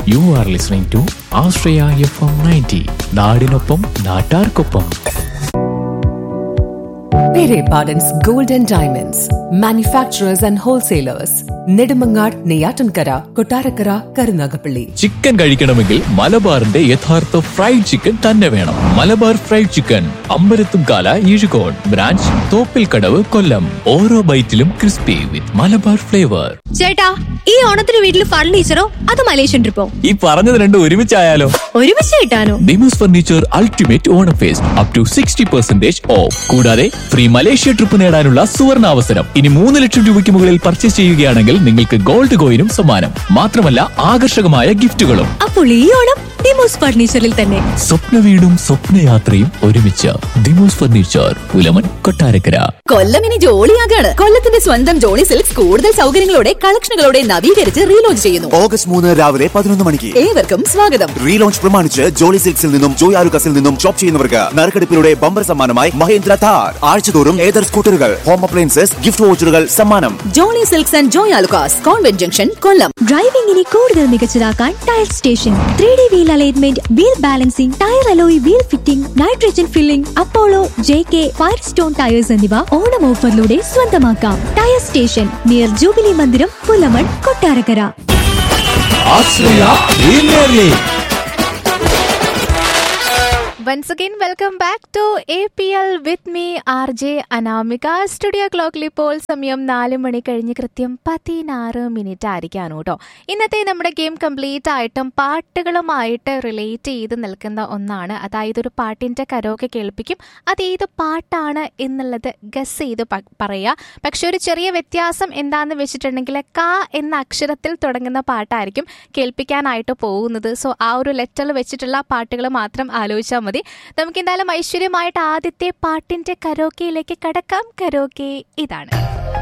U are listening to Aashraya F M ninety നാടിനൊപ്പം നാട്ടാർക്കൊപ്പം Pere Pardon's Gold and Diamonds, manufacturers and wholesalers, Nedumangad, Neyatankara, Kotarakara, Karunagapalli. Chicken കഴിക്കണമെങ്കിൽ മലബാറിന്റെ യഥാർത്ഥ fried chicken തന്നെ വേണം Malabar fried chicken Ambalathumkala Ezhukode branch Thoppilkadavu Kollam ഓരോ ബൈറ്റിലും ക്രിസ്പി വിത്ത് മലബാർ ഫ്ലേവർ ചേട്ടാ ഈ ഓണത്തിന് വീട്ടിൽ ഫർണിച്ചറോ അത് മലേഷ്യൻ ട്രിപ്പോ ഈ പറഞ്ഞത് രണ്ടും ഒരുമിച്ചായാലോ ഒരുമിച്ച് കിട്ടാനോ Dimos furniture ultimate Onam fest up to sixty percentage off കൂടാതെ ഫ്രീ മലേഷ്യ ട്രിപ്പ് നേടാനുള്ള സുവർണ അവസരം ഇനി മൂന്ന് ലക്ഷം രൂപയ്ക്ക് മുകളിൽ പർച്ചേസ് ചെയ്യുകയാണെങ്കിൽ നിങ്ങൾക്ക് ഗോൾഡ് കോയിനും സമ്മാനം മാത്രമല്ല ആകർഷകമായ ഗിഫ്റ്റുകളും അപ്പോൾ ഈ ഓണം ഡിമോസ് ഫർണിച്ചറിൽ തന്നെ സ്വപ്ന വീടും സ്വപ്നയാത്രയും ഒരുമിച്ച് ദിമോസ് ഫർണിച്ചർ പുലമൻ കൊട്ടാരക്കര കൊല്ലം ഇനി ജോളിയാകാണ് കൊല്ലത്തിന്റെ സ്വന്തം ജോളി സിൽക്സ് കൂടുതൽ സൗകര്യങ്ങളോടെ കളക്ഷനുകളോടെ നവീകരിച്ച് റീലോഞ്ച് ചെയ്യുന്നു ഓഗസ്റ്റ് മൂന്ന് രാവിലെ പതിനൊന്ന് മണിക്ക് ഏവർക്കും സ്വാഗതം റീലോഞ്ച് പ്രമാണിച്ച് ജോളി സിൽക്സിൽ നിന്നും ജോയ് ആലുക്കസിൽ നിന്നും ഷോപ്പ് ചെയ്യുന്നവർക്ക് നറുക്കെടുപ്പിലൂടെ ബമ്പർ സമ്മാനമായി മഹേന്ദ്ര താർ ആഴ്ചതോറും ഏതർ സ്കൂട്ടറുകൾ ഹോം അപ്ലയൻസസ് ഗിഫ്റ്റ് വോച്ചറുകൾ സമ്മാനം Jolly silks and Joy Alukkas convent junction Kollam ഡ്രൈവിംഗിനെ കൂടുതൽ മികച്ചതാക്കാൻ tyre station three D wheel alignment wheel balancing tyre alloy wheel fitting nitrogen filling Apollo J K Firestone tyres എന്നിവ ഓണം ഓഫറിലൂടെ സ്വന്തമാക്കാം tyre station near Jubilee Mandiram Pulamon Kottarakkara Once again, welcome back to APL with me, RJ Anamika studio ക്ലോക്കിൽ ഇപ്പോൾ സമയം നാല് മണി കഴിഞ്ഞ് കൃത്യം പതിനാറ് മിനിറ്റ് ആയിരിക്കാണ് കേട്ടോ ഇന്നത്തെ നമ്മുടെ ഗെയിം കംപ്ലീറ്റ് ആയിട്ടും പാട്ടുകളുമായിട്ട് റിലേറ്റ് ചെയ്ത് നിൽക്കുന്ന ഒന്നാണ് അതായത് ഒരു പാട്ടിൻ്റെ കരോക്കെ കേൾപ്പിക്കും അത് ഏത് പാട്ടാണ് എന്നുള്ളത് ഗസ് ചെയ്ത് പ- പറയുക പക്ഷെ ഒരു ചെറിയ വ്യത്യാസം എന്താണെന്ന് വെച്ചിട്ടുണ്ടെങ്കിൽ ക എന്ന അക്ഷരത്തിൽ തുടങ്ങുന്ന പാട്ടായിരിക്കും കേൾപ്പിക്കാനായിട്ട് പോകുന്നത് സോ ആ ഒരു ലെറ്ററിൽ വെച്ചിട്ടുള്ള പാട്ടുകൾ മാത്രം ആലോചിച്ചാൽ മതി നമുക്ക് എന്തായാലും ഐശ്വര്യമായിട്ട് ആദ്യത്തെ പാട്ടിന്റെ കരോക്കയിലേക്ക് കടക്കാം കരോക്കെ ഇതാണ്